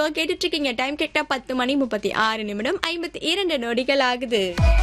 கேட்டுட்டு இருக்கீங்க டைம் கரெக்டா பத்து மணி முப்பத்தி ஆறு நிமிடம் ஐம்பத்தி இரண்டு நொடிகள் ஆகுது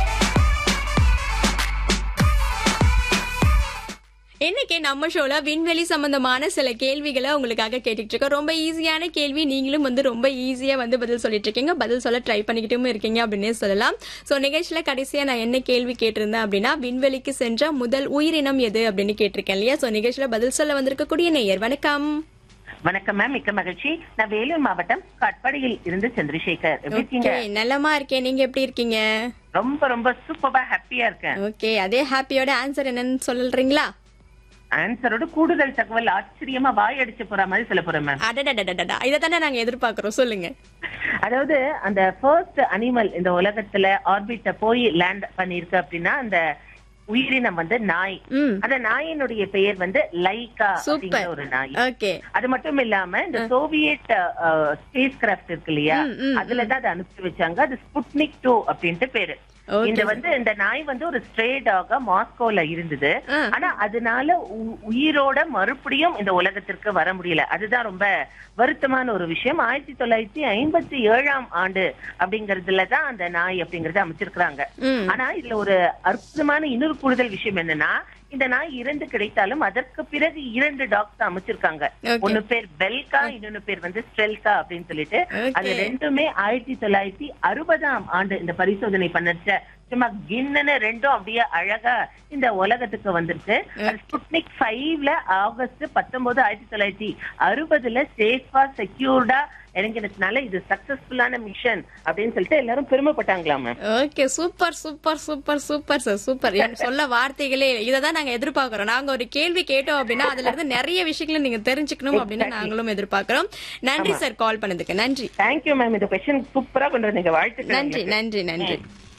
இன்னைக்கு நம்ம ஷோல விண்வெளி சம்பந்தமான சில கேள்விகளை உங்களுக்காக கேட்டுட்டு இருக்கோம் ரொம்ப ஈஸியான கேள்வி நீங்களும் வந்து ரொம்ப ஈஸியா வந்து பதில் சொல்லிட்டு இருக்கீங்க பதில் சொல்ல ட்ரை பண்ணிக்கிட்டும் இருக்கீங்க அப்படின்னே சொல்லலாம் சோ நிகழ்ச்சியில கடைசியா நான் என்ன கேள்வி கேட்டிருந்தேன் அப்படின்னா விண்வெளிக்கு சென்ற முதல் உயிரினம் எது அப்படின்னு கேட்டிருக்கேன் இல்லையா சோ நிகழ்ச்சியில பதில் சொல்ல வந்திருக்கக்கூடிய நேயர் வணக்கம் வணக்கம் மேம் மிக்க மகிழ்ச்சி நான் வேலூர் மாவட்டம் காட்பாடியில் இருந்து சந்திரசேகர் எப்படி இருக்கீங்க ஓகே நல்லமா இருக்கேன் நீங்க எப்படி இருக்கீங்க ரொம்ப ரொம்ப சூப்பரா ஹாப்பியா இருக்கேன் ஓகே அதே ஹாப்பியோட ஆன்சர் என்னன்னு சொல்றீங்களா ஆன்சரோட கூடுதல் தகவல் ஆச்சரியமா வாய் அடிச்சு போற மாதிரி சொல்ல போறேன் மேம் அடடடடடா இதை தானே நாங்க எதிர்பார்க்கிறோம் சொல்லுங்க அதாவது அந்த ஃபர்ஸ்ட் அனிமல் இந்த உலகத்துல ஆர்பிட்ட போய் லேண்ட் பண்ணிருக்கு அப்படின்னா அந்த உயிரினம் வந்து நாய் ம் அந்த நாயினுடைய பெயர் வந்து லைகா அப்படிங்கிற சூப்பர் ஒரு நாய் ஓகே அது மட்டும் இல்லாம இந்த சோவியட் ஸ்பேஸ் கிராஃப்ட் இருக்கு இல்லையா ம், ம், அதுலதான் அதை அனுப்பிச்சு வச்சாங்க அது ஸ்புட்னிக் டூ அப்படின்ட்டு பேரு ஓகே இந்த வந்து இந்த நாய் வந்து ஒரு ஸ்ட்ரே டாகா மாஸ்கோல இருந்தது ஆ. ஆனா அதனால உ- உயிரோட மறுபடியும் இந்த உலகத்திற்கு வர முடியல அதுதான் ரொம்ப வருத்தமான ஒரு விஷயம் ஆயிரத்தி தொள்ளாயிரத்தி ஐம்பத்தி ஏழாம் ஆண்டு அப்படிங்கறதுல தான் அந்த நாய் அப்படிங்கறத அமைச்சிருக்கிறாங்க ம் ஆனா இதுல ஒரு அற்புதமான இன்னொரு கூடுதல் விஷயம் என்னன்னா இந்த நாய் இறந்து கிடைத்தாலும் அதற்கு பிறகு இரண்டு டாக்ஸ் அமைச்சிருக்காங்க Okay. ஒன்னு பேர் பெல்கா இன்னொன்னு பேர் வந்து ஸ்ட்ரெல்கா அப்படின்னு சொல்லிட்டு அது Okay. ரெண்டுமே ஆயிரத்தி தொள்ளாயிரத்தி அறுபதாம் ஆண்டு இந்த பரிசோதனை பண்ணச்ச சும்மா கின்னன்னு ரெண்டும் அப்படியே அழகா இந்த உலகத்துக்கு வந்திருக்கு அது ஸ்புட்னிக் ஃபைவ்ல ஆகஸ்ட் பத்தொன்பது ஆயிரத்தி தொள்ளாயிரத்தி அறுபதுல சேஃபா செக்யூர்டா இறங்கினதுனால இது சக்சஸ்ஃபுல்லான மிஷன் அப்படின்னு சொல்லிட்டு எல்லாரும் பெருமைப்பட்டாங்களாம் ma'am okay super super super super sir super எனக்கு சொல்ல வார்த்தைகளே இதை தான் நாங்க எதிர்பார்க்கிறோம் நாங்க ஒரு கேள்வி கேட்டோம் அப்படின்னா அதுல இருந்து நிறைய விஷயங்களை நீங்க தெரிஞ்சுக்கணும் அப்படின்னு நாங்களும் எதிர்பார்க்கிறோம் நன்றி சார் கால் பண்ணதுக்கு நன்றி தேங்க்யூ மேம் இந்த கொஸ்டின் சூப்பரா கொண்டு வந்தீங்க வாழ்த்துக்கள் நன்றி உங்களுக்கு. நன்றி நன்றி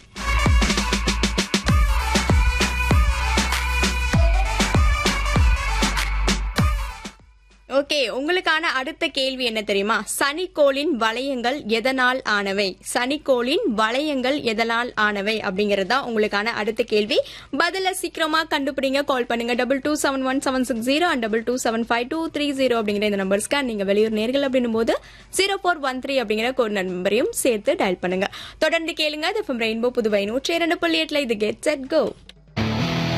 ஓகே உங்களுக்கான அடுத்த கேள்வி என்ன தெரியுமா சனிக்கோளின் வளையங்கள் எதனால் ஆனவை சனிக்கோளின் வளையங்கள் எதனால் ஆனவை அப்படிங்கறது தான் உங்களுக்கான அடுத்த கேள்வி பதில சீக்கிரமா கண்டுபிடிங்க கால் பண்ணுங்க double two seven one seven six zero and double two seven five two three zero அப்படிங்கிற இந்த நம்பர்ஸ்க்கு நீங்க வெளியூர் நேர்கள் அப்படின்னும் போது ஜீரோ ஃபோர் ஒன் த்ரீ அப்படிங்கிற கோட் நம்பரையும் சேர்த்து டயல் பண்ணுங்க தொடர்ந்து கேளுங்க இது ரெயின்போ புதுவை நூற்றி இரண்டு புள்ளி எட்டுல இது கெட் செட் கோ